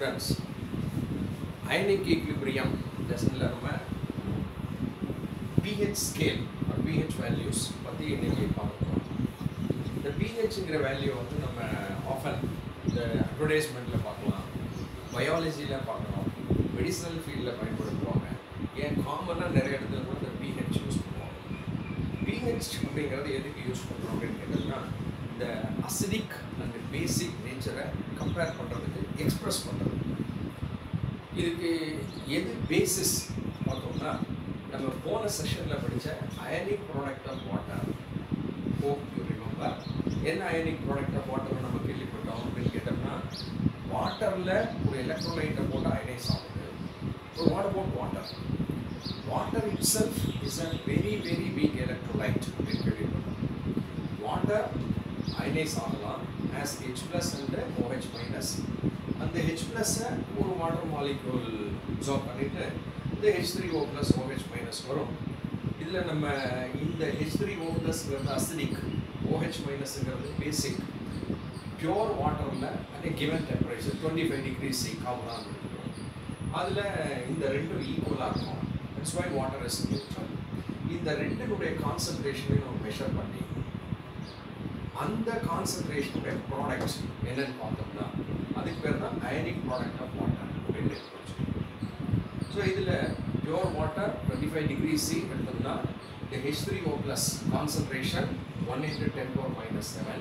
Students ionic equilibrium லெசனில் நம்ம pH scale pH values பற்றி இன்னைக்கு பார்க்குறோம் இந்த பிஹெச்ங்கிற வேல்யூ வந்து நம்ம ஆஃபன் இந்த அட்வர்டைஸ்மெண்ட்டில் பார்க்கலாம் பயாலஜியில் பார்க்குறோம் மெடிசனல் ஃபீல்டில் பயன்படுத்துவாங்க ஏன் காமனாக நிறைய இடத்துல கூட இந்த பிஹெச் யூஸ் பண்ணுவாங்க பிஹெச் அப்படிங்கிறது எதுக்கு யூஸ் பண்ணுறோம் அப்படின்னு கேட்டோம்னா இந்த அசிடிக் அண்ட் பேசிக் நேச்சரை கம்பேர் பண்ணுறதுக்கு எக்ஸ்பிரஸ் பண்ணுறது இதுக்கு எது பேசிஸ் பார்த்தோம்னா நம்ம போன செஷனில் படித்த ionic product of water hope you remember என்ன அயனிக் ப்ராடக்ட் ஆஃப் வாட்டர் நம்ம கேள்விப்பட்டோம் அப்படின்னு கேட்டோம்னா வாட்டரில் ஒரு எலக்ட்ரோலைட்டை போட்டு அயனைஸ் ஆகுது ஒரு water but water water itself is a very very weak electrolyte அப்படின்னு கேள்விப்பட்டோம் வாட்டர் அயனைஸ் ஆகலாம் as H plus and OH minus அந்த ஹெச் ப்ளஸ்ஸை ஒரு வாட்டர் மாலிக்யூல் அப்சார்ப் பண்ணிவிட்டு இந்த H three O plus OH minus வரும் இதில் நம்ம இந்த ஹெச் த்ரீ ஓ ப்ளஸ்ங்கிறது அசிடிக் ஓஹெச் மைனஸ்ங்கிறது பேசிக் பியோர் வாட்டரில் at given temperature twenty five degree C காமனாக இருக்கும் அதில் இந்த ரெண்டும் ஈக்குவலாக இருக்கும் that's why water is neutral இந்த ரெண்டினுடைய கான்சன்ட்ரேஷனையும் நம்ம மெஷர் பண்ணி அந்த கான்சன்ட்ரேஷனுடைய ப்ராடக்ட் என்னன்னு பார்த்தோம்னா அதுக்கு பேர் தான் அயனிக் ப்ராடக்ட் ஆஃப் வாட்டர் அப்படின்னு ஸோ இதில் pure water twenty five degree C எடுத்தோம்னா இந்த H three O plus concentration one into ten power minus seven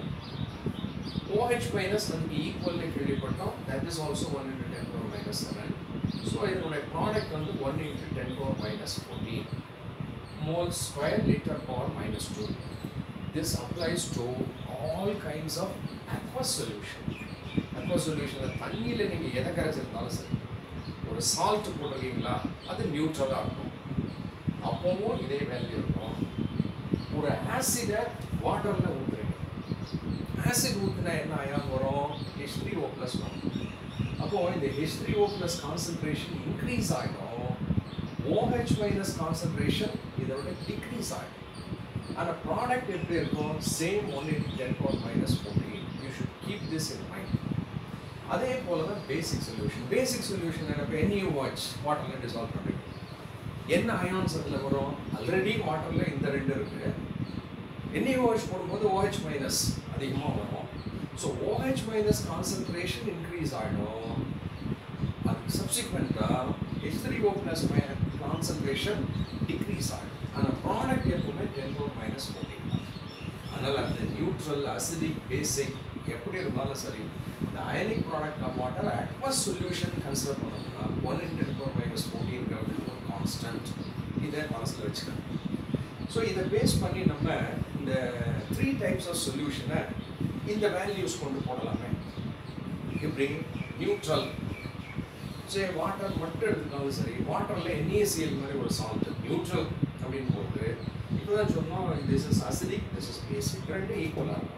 OH minus அதுக்கு ஈக்குவல்னு கேள்விப்பட்டோம் that is also one into ten power minus seven so இதனுடைய product வந்து one into ten power minus fourteen mole square litre power minus two this applies to all kinds of aqueous solution aqueous solution தண்ணியில் நீங்கள் எதை கரைச்சிருந்தாலும் சரி ஒரு salt போட்டிருக்கீங்களா அது நியூட்ரலாக இருக்கும் அப்போவும் இதே வேல்யூ இருக்கும் ஒரு ஆசிடை வாட்டரில் ஊற்றுறீங்க ஆசிட் ஊற்றினா என்ன அயான் வரும் ஹெச் த்ரீ ஓ ப்ளஸ் வரும் அப்போது இந்த H three O plus concentration increase ஆகிடும் ஓஹெச் மைனஸ் கான்சன்ட்ரேஷன் இதோட டிக்ரீஸ் ஆகிடும் ஆனால் ப்ராடக்ட் எப்படி இருக்கும் same one into ten power minus fourteen you should keep this in mind அதே போல தான் பேசிக் சொல்யூஷன் பேசிக் சொல்யூஷன் எனக்கு என்யூ வாட்ச் வாட்டரில் டிசால்வ் பண்ணுறீங்க என்ன அயான்ஸ் அதில் வரும் ஆல்ரெடி வாட்டரில் இந்த ரெண்டு இருக்குது என்யூ வாட்ச் போடும்போது ஓஹெச் மைனஸ் அதிகமாக வரும் so OH minus concentration increase ஆகிடும் அதுக்கு சப்சிக்வெண்ட்டாக H three O plus concentration decrease ஆகிடும் ஆனால் ப்ராடக்ட் எப்பவுமே டென் பவர் மைனஸ் ஃபோர்டீன் அதனால் அந்த நியூட்ரல் அசிடிக் பேசிக் எப்படி இருந்தாலும் சரி இந்த ionic product of water aqueous solution consider பண்ணோம்னா one in ten power minus ஃபோர்டீன்கிறது ஒரு கான்ஸ்டன்ட் இதை மனசில் வச்சுக்கணும் ஸோ இதை பேஸ் பண்ணி நம்ம இந்த த்ரீ டைப்ஸ் ஆஃப் சொல்யூஷனை இந்த வேல்யூஸ் கொண்டு போடலாமே இப்படி நியூட்ரல் சரி வாட்டர் மட்டும் எடுத்துக்காலும் சரி வாட்டரில் என்ஏசிஎல் மாதிரி ஒரு சால்ட் நியூட்ரல் அப்படின்னு போட்டு இப்போ தான் சொன்னோம் this is acidic this is basic ரெண்டும் ஈக்குவலாக இருக்கும்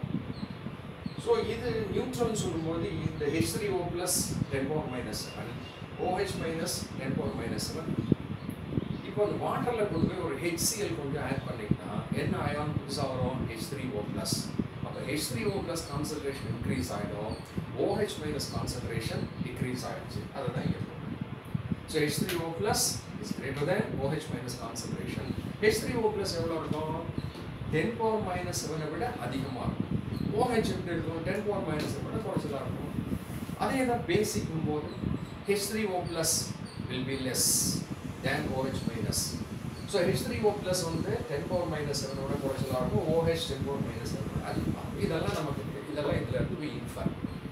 ஸோ இது நியூட்ரல்னு சொல்லும்போது இந்த H three O plus ten power minus seven OH minus ten power minus seven இப்போ அந்த வாட்டரில் கொண்டு போய் ஒரு ஹெச்சிஎல் கொஞ்சம் ஆட் பண்ணிங்கன்னா என்ன அயான் புதுசாக வரும் ஹெச் த்ரீ ஓ ப்ளஸ் அப்போ H three O plus concentration increase ஆகிடும் ஓஹெச் மைனஸ் கான்சன்ட்ரேஷன் டிக்ரீஸ் ஆகிடுச்சு அதை தான் இங்கே so H three O plus is greater than OH minus concentration H three O plus எவ்வளோ இருக்கும் டென் பவர் மைனஸ் செவனை விட அதிகமாக இருக்கும் ஓஹெச் எப்படி இருக்கும் டென் பவர் மைனஸை விட குறைச்சலாக இருக்கும் அதே தான் பேசிக்கும் போது H three O plus will be less than OH minus so H three O plus வந்து டென் பவர் மைனஸ் செவனோட குறைச்சலாக இருக்கும் ஓஹெச் டென் பவர் மைனஸ் செவனோட அதிகமாக இருக்கும் இதெல்லாம் நமக்கு இதெல்லாம் இதில் இருந்து இன்ஃபர்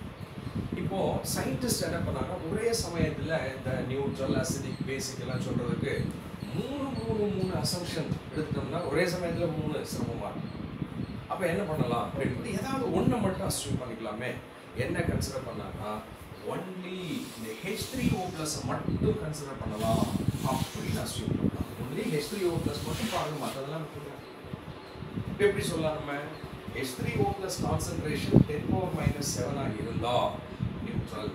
இப்போது சயின்டிஸ்ட் என்ன பண்ணாங்க ஒரே சமயத்தில் இந்த நியூட்ரல் அசிடிக் பேசிக் எல்லாம் சொல்கிறதுக்கு மூணு மூணு மூணு அசம்ஷன் எடுத்தோம்னா ஒரே சமயத்தில் மூணு சிரமமாக இருக்கும் அப்போ என்ன பண்ணலாம் அப்படின்னு ஏதாவது ஒன்றை மட்டும் அசியூம் பண்ணிக்கலாமே என்ன கன்சிடர் பண்ணாங்கன்னா ஒன்லி இந்த ஹெச் த்ரீ ஓ ப்ளஸை மட்டும் கன்சிடர் பண்ணலாம் அப்படின்னு அசியூம் பண்ணலாம் only H three O plus மட்டும் பாருங்க மற்றதெல்லாம் விட்டுருங்க இப்போ எப்படி சொல்லலாம் நம்ம H three O plus concentration ten power minus செவனாக இருந்தால் neutral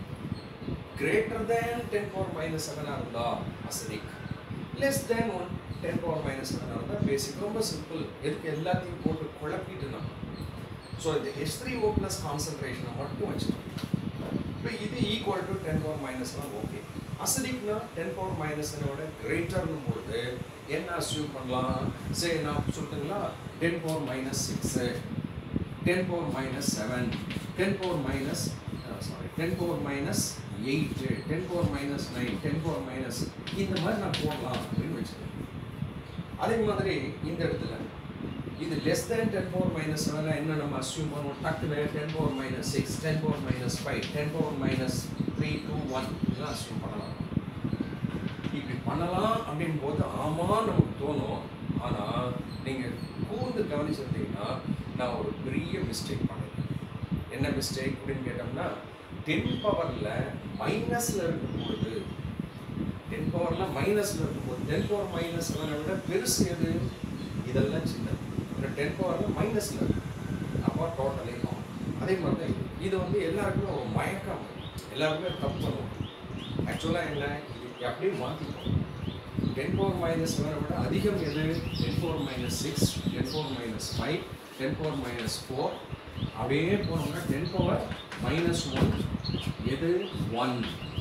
greater than ten power minus செவனாக இருந்தால் acidic less than one ten power minus செவனாக இருந்தால் பேசிக் ரொம்ப சிம்பிள் எதுக்கு எல்லாத்தையும் போட்டு குழப்பிட்டு நம்ம ஸோ இந்த ஹெச் த்ரீ ஓ ப்ளஸ் கான்சன்ட்ரேஷனை மட்டும் வச்சுக்கணும் இப்போ இது ஈக்குவல் டு டென் பவர் மைனஸ்லாம் ஓகே அசிடிக்னா டென் பவர் மைனஸ்னோட கிரேட்டர்னும் பொழுது என்ன அசியூம் பண்ணலாம் சரி நான் சொல்லிட்டுங்களா ten power minus six ten power minus seven ten power minus sorry ten power minus eight ten power minus nine ten power minus இந்த மாதிரி நான் போடலாம் அப்படின்னு வச்சுக்கேன் அதே மாதிரி இந்த இடத்துல இது less than ten power minus seven என்ன நம்ம அசியூம் பண்ணுவோம் டக்குனு ten power minus six ten power minus five ten power minus three two one இதெல்லாம் அசியூம் பண்ணலாம் இப்படி பண்ணலாம் அப்படின் போது ஆமாம் நமக்கு தோணும் ஆனால் நீங்கள் கூர்ந்து கவனிச்சிருந்தீங்கன்னா நான் ஒரு பெரிய மிஸ்டேக் பண்ணேன் என்ன மிஸ்டேக் அப்படின்னு கேட்டோம்னா டென் பவரில் மைனஸில் இருக்கும்பொழுது டென் பவரில் மைனஸில் இருக்கும்போது டென் பவர் மைனஸ் செவனை விட பெருசு எது இதெல்லாம் சின்னது இந்த டென் பவரில் மைனஸில் இருக்கு அப்போ டோட்டலே ஆகும் அதே மாதிரி தான் இது. இது வந்து எல்லாருக்குமே ஒரு மயக்கம் எல்லாருமே தப்பு பண்ணுவோம் ஆக்சுவலாக என்ன இது அப்படியே மாற்றிக்கும் டென் பவர் மைனஸ் செவனை விட அதிகம் எது ten power minus six ten power minus five ten power minus four அப்படியே போனோம்னா டென் பவர் மைனஸ் ஒன் எது ஒன்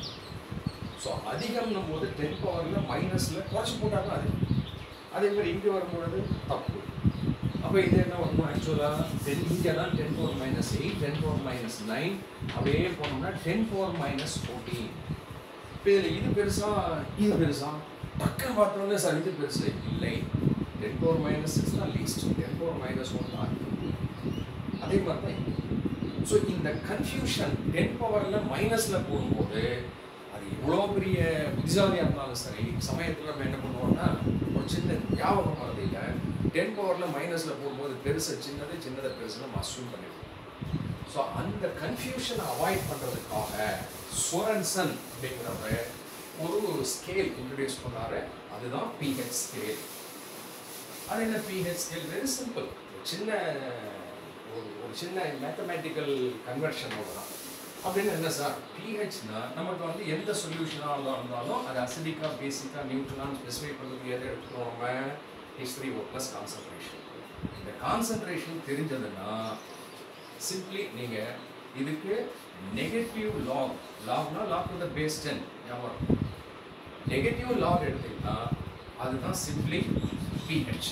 ஸோ அதிகம்னும் போது டென் பவரில் மைனஸில் குறைச்சி போட்டால் தான் அதிகம் அதே மாதிரி இங்கே வரும்பொழுது தப்பு அப்போ இது என்ன வரணும் ஆக்சுவலாக டென் இங்கெல்லாம் ten power minus eight ten power minus nine அப்படியே போனோம்னா டென் பவர் மைனஸ் ஃபோர்டீன் இப்போ இதில் இது பெருசா இது பெருசா டக்குன்னு பார்த்தோன்னே சார் இது பெருசு இல்லை டென் பவர் மைனஸ் சிக்ஸ் தான் least ten power minus one தான் அதே மாதிரி தான் ஸோ இந்த கன்ஃபியூஷன் டென் பவரில் மைனஸில் போகும்போது அது எவ்வளோ பெரிய புத்திசாலியாக இருந்தாலும் சரி சமயத்தில் நம்ம என்ன பண்ணுவோம்னா ஒரு சின்ன ஞாபகம் வரது இல்லை டென் பவரில் மைனஸில் போகும்போது பெருசு சின்னது சின்னதை பெருசு நம்ம அஸ்யூம் பண்ணிடுவோம் ஸோ அந்த கன்ஃபியூஷனை அவாய்ட் பண்ணுறதுக்காக சோரன்சன் அப்படிங்கிறவர் ஒரு ஸ்கேல் இன்ட்ரடியூஸ் பண்ணாரு அதுதான் பிஹெச் ஸ்கேல் அது என்ன பிஹெச் ஸ்கேல் வெரி சிம்பிள் சின்ன ஒரு ஒரு சின்ன மேத்தமேட்டிக்கல் கன்வர்ஷன் தான் அப்படின்னு என்ன சார் பிஹெச்னா நமக்கு வந்து எந்த சொல்யூஷனாக இருந்தாலும் அது அசிடிக்கா பேசிக்கா நியூட்ரலான்னு ஸ்பெசிஃபை பண்ணுறதுக்கு எதை எடுத்துக்கிறோம் நம்ம ஹிஸ்ட்ரி ஓ ப்ளஸ் கான்சன்ட்ரேஷன் இந்த கான்சன்ட்ரேஷன் தெரிஞ்சதுன்னா சிம்பிளி நீங்கள் இதுக்கு நெகட்டிவ் லாக் லாக்னா log to the base ten ஞாபகம் நெகட்டிவ் லாக் எடுத்தீங்கன்னா அதுதான் simply pH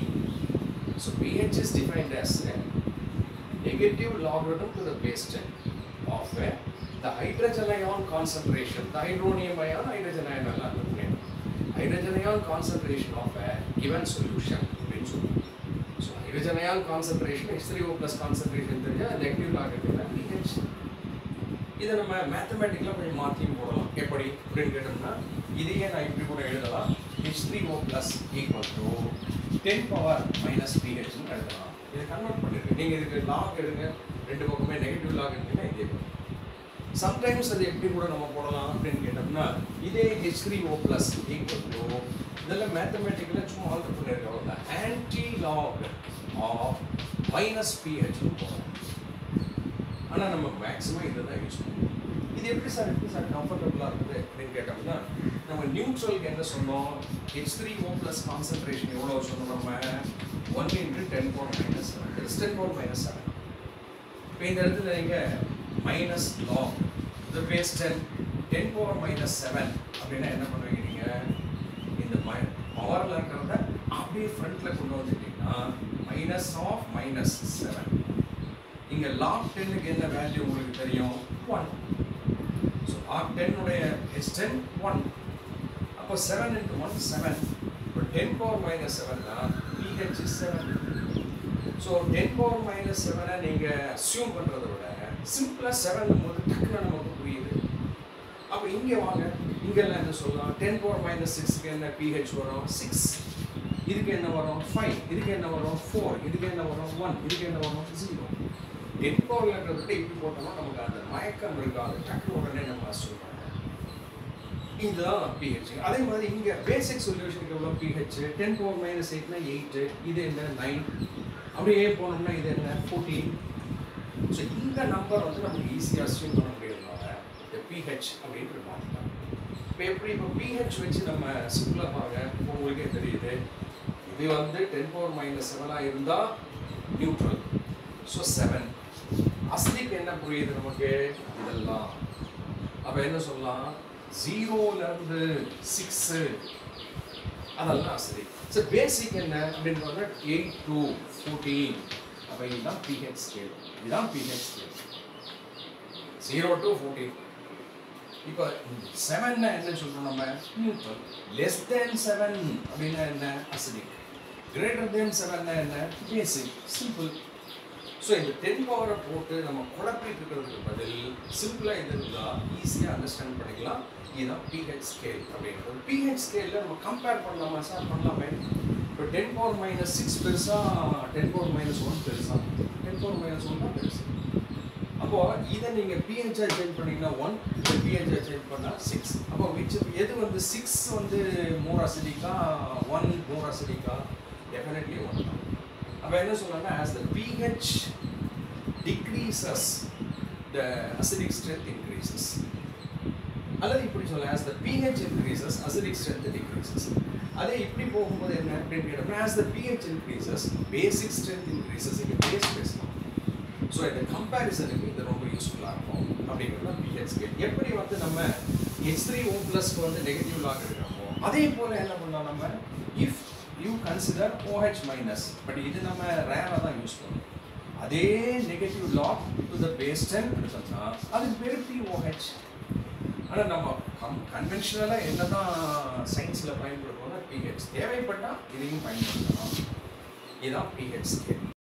so pH is defined as a negative logarithm to the base 10 of a, the hydrogen ion concentration, the hydronium ion, hydrogen ion எல்லாம் இருக்குமே. hydrogen ion concentration of a given solution அப்படின்னு சொல்லுவோம் so hydrogen ion concentration H3O plus concentration தெரிஞ்சா negative லாகரிதம்னா pH இதை நம்ம மேத்தமேட்டிக்கலாக கொஞ்சம் மாற்றியும் போடலாம் எப்படி அப்படின்னு கேட்டோம்னா இதையே நான் இப்படி கூட எழுதலாம் H three O plus equal to ten power minus பிஹெச்னு எழுதலாம் இதை கன்வெர்ட் பண்ணிருக்கு நீங்கள் இதுக்கு லாக் எடுங்க ரெண்டு பக்கமே நெகட்டிவ் லாக் எடுத்தீங்கன்னா இதே சம்டைம்ஸ் அது எப்படி கூட நம்ம போடலாம் அப்படின்னு கேட்டோம்னா இதே H three O plus equal to இதெல்லாம் மேத்தமேட்டிக்கலாக சும்மா ஆல்டர் பண்ணியிருக்காங்க ஆன்டி லாக் ஆஃப் மைனஸ் பிஹெச்னு போடலாம் ஆனால் நம்ம மேக்ஸிமம் இதை தான் யூஸ் பண்ணுவோம் இது எப்படி சார் எப்படி சார் கம்ஃபர்டபுளாக இருக்குது அப்படின்னு கேட்டோம்னா நம்ம நியூட்ரலுக்கு என்ன சொன்னோம் H three O plus concentration எவ்வளோ சொன்னோம் நம்ம one into ten power minus seven it's ten power minus seven இப்போ இந்த இடத்துல நீங்கள் மைனஸ் லாக் இது base ten ten power minus seven அப்படின்னா என்ன பண்ணுவீங்க நீங்கள் இந்த மை பவரில் இருக்கிறத அப்படியே ஃப்ரண்ட்டில் கொண்டு வந்துட்டீங்கன்னா மைனஸ் ஆஃப் மைனஸ் செவன் இங்க லாக் டென்னுக்கு என்ன வேல்யூ உங்களுக்கு தெரியும் ஒன் ஸோ லாக் டென்னுடைய எஸ் டென் ஒன் அப்போ செவன் இன்ட்டு ஒன் செவன் இப்போ டென் பவர் மைனஸ் செவன்னா pH seven so ten power minus செவனை நீங்கள் அசியூம் பண்ணுறத விட சிம்பிளாக செவன் போது டக்குன்னு நமக்கு புரியுது அப்போ இங்கே வாங்க இங்கெல்லாம் என்ன சொல்லலாம் டென் பவர் மைனஸ் சிக்ஸ்க்கு என்ன பிஹெச் வரும் சிக்ஸ் இதுக்கு என்ன வரும் ஃபைவ் இதுக்கு என்ன வரும் ஃபோர் இதுக்கு என்ன வரும் ஒன் இதுக்கு என்ன வரும் ஜீரோ டென் பவரில் இருக்கிறத இப்படி போட்டோம்னா நமக்கு அந்த மயக்கம் இருக்காது டக்கு உடனே நம்ம அசியூம் பண்ணுறோம் இதுதான் பிஹெச் அதே மாதிரி இங்கே பேசிக் சொல்யூஷனுக்கு எவ்வளோ பிஹெச் டென் பவர் மைனஸ் எயிட்னா எயிட்டு இது என்ன நைன் அப்படியே போனோம்னா இது என்ன ஃபோர்டீன் ஸோ இந்த நம்பர் வந்து நமக்கு ஈஸியாக அசியூம் பண்ண முடியறதுனால இந்த பிஹெச் அப்படின்ட்டு மாற்றிக்கலாம் இப்போ எப்படி இப்போ பிஹெச் வச்சு நம்ம சிம்பிளாக பாருங்க இப்போ உங்களுக்கே தெரியுது இது வந்து டென் பவர் மைனஸ் செவனாக இருந்தால் நியூட்ரல் ஸோ செவன் அசிடிக் என்ன புரியுது நமக்கு இதெல்லாம் அப்ப என்ன சொல்லலாம் ஜீரோல இருந்து சிக்ஸ் அதெல்லாம் அசிடிக் ஸோ பேசிக் என்ன அப்படின்னு பார்த்தா எயிட் டு ஃபோர்டீன் அப்போ இதுதான் பிஹெச் ஸ்கேல் இதுதான் pH scale zero to fourteen இப்போ செவன்னா என்ன சொல்றோம் நம்ம நியூட்ரல் லெஸ் தென் செவன் அப்படின்னா என்ன அசிடிக் கிரேட்டர் தென் செவன்னா என்ன பேசிக் சிம்பிள் ஸோ இந்த டென் பவரை போட்டு நம்ம குழப்பிட்டு இருக்கிறதுக்கு பதில் சிம்பிளாக இது இருந்தால் ஈஸியாக அண்டர்ஸ்டாண்ட் பண்ணிக்கலாம் இதுதான் பிஹெச் ஸ்கேல் அப்படிங்கிறது பிஹெச் ஸ்கேலில் நம்ம கம்பேர் பண்ணலாமா சார் பண்ணலாமே இப்போ டென் பவர் மைனஸ் சிக்ஸ் பெருசா டென் பவர் மைனஸ் ஒன் பெருசா டென் பவர் மைனஸ் ஒன் தான் பெருசு அப்போ இதை நீங்க பிஹெச்ஆ சேஞ்ச் பண்ணீங்கன்னா ஒன் இதை பிஹெச்ஆ சேஞ்ச் பண்ணா சிக்ஸ் அப்போ விச் எது வந்து சிக்ஸ் வந்து மோர் அசிடிக்கா ஒன் மோர் அசிடிக்கா டெஃபினெட்லி ஒன் தான் அப்போ என்ன சொல்றாங்கன்னா as the pH decreases the acidic strength increases அல்லது இப்படி சொல்ல as the pH increases acidic strength decreases அதே இப்படி போகும்போது என்ன அப்படின்னு கேட்டோம்னா as the pH increases basic strength increases இங்கே பேஸ் பேசலாம் ஸோ இந்த கம்பேரிசனுக்கு இது ரொம்ப யூஸ்ஃபுல்லாக இருக்கும் அப்படிங்கிறது பிஹெச் ஸ்கேல் எப்படி வந்து நம்ம ஹெச் த்ரீ ஓ ப்ளஸ்க்கு வந்து நெகட்டிவ் லாக் எடுக்கிறோமோ அதே போல் என்ன பண்ணலாம் நம்ம if you consider OH minus but இது நம்ம ரேராக தான் யூஸ் பண்ணுவோம் அதே negative log to the base ten சொன்னால் அதுக்கு பேர் பிஓஹெச் ஆனால் நம்ம கம் கன்வென்ஷனலாக என்ன தான் சயின்ஸில் பயன்படுத்துவோம்னா பிஹெச் தேவைப்பட்டால் இதையும் பயன்படுத்தலாம் இதுதான் பிஹெச் ஸ்கேல்